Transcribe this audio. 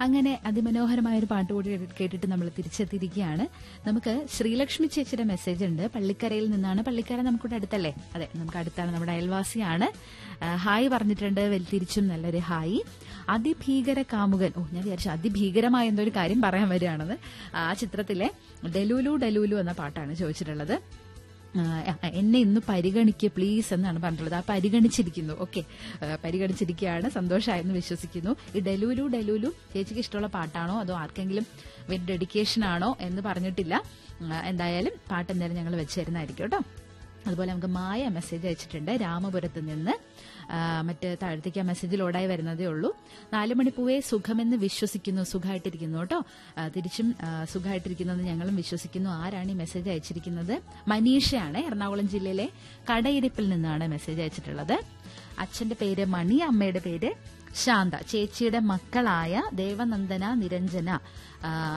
അങ്ങനെ അതിമനോഹരമായ ഒരു പാട്ട് കൂടി കേട്ടി- കേട്ടിട്ട് നമ്മൾ തിരിച്ചെത്തിയിരിക്കുകയാണ് നമുക്ക് ശ്രീലക്ഷ്മി ചേച്ചിയുടെ മെസ്സേജ് ഉണ്ട് പള്ളിക്കരയിൽ നിന്നാണ് പള്ളിക്കര നമുക്കിവിടെ അടുത്തല്ലേ അതെ നമുക്ക് അടുത്താണ് നമ്മുടെ അയൽവാസിയാണ് ആ, ഹായ് പറഞ്ഞിട്ടുണ്ട് വെൽ തിരിച്ചും നല്ലൊരു ഹായ് അതിഭീകര കാമുകൻ ഓ ഞാൻ വിചാരിച്ചു അതിഭീകരമായ എന്തോ ഒരു കാര്യം പറയാൻ വരികയാണെന്ന് ആ ചിത്രത്തിലെ ഡെലൂലു ഡെലൂലു എന്ന പാട്ടാണ് ചോദിച്ചിട്ടുള്ളത് ആ, എന്നെ ഇന്ന് പരിഗണിക്കുക പ്ലീസ് എന്നാണ് പറഞ്ഞിട്ടുള്ളത് ആ പരിഗണിച്ചിരിക്കുന്നു ഓക്കെ പരിഗണിച്ചിരിക്കുകയാണ് സന്തോഷമായെന്ന് വിശ്വസിക്കുന്നു ഈ ഡെലൂലു ഡെലൂലു ചേച്ചിക്ക് ഇഷ്ടമുള്ള പാട്ടാണോ അതോ ആർക്കെങ്കിലും വലിയ ഡെഡിക്കേഷൻ ആണോ എന്ന് പറഞ്ഞിട്ടില്ല ആ, എന്തായാലും പാട്ട് എന്തായാലും ഞങ്ങൾ വെച്ച് തരുന്നതായിരിക്കും കേട്ടോ അതുപോലെ നമുക്ക് മായ മെസ്സേജ് അയച്ചിട്ടുണ്ട് രാമപുരത്ത് നിന്ന് ആ, മറ്റ് താഴത്തേക്ക് ആ മെസ്സേജ് ലോഡായി വരുന്നതേ ഉള്ളൂ നാലു മണിപ്പൂവെ സുഖമെന്ന് വിശ്വസിക്കുന്നു സുഖമായിട്ടിരിക്കുന്നു കേട്ടോ ആ, തിരിച്ചും ആ, സുഖമായിട്ടിരിക്കുന്നെന്ന് ഞങ്ങളും വിശ്വസിക്കുന്നു ആരാണ് ഈ മെസ്സേജ് അയച്ചിരിക്കുന്നത് മനീഷയാണ് എറണാകുളം ജില്ലയിലെ കടയിരിപ്പിൽ നിന്നാണ് മെസ്സേജ് അയച്ചിട്ടുള്ളത് അച്ഛന്റെ പേര് മണി അമ്മയുടെ പേര് ശാന്ത ചേച്ചിയുടെ മക്കളായ ദേവനന്ദന നിരഞ്ജന ആ,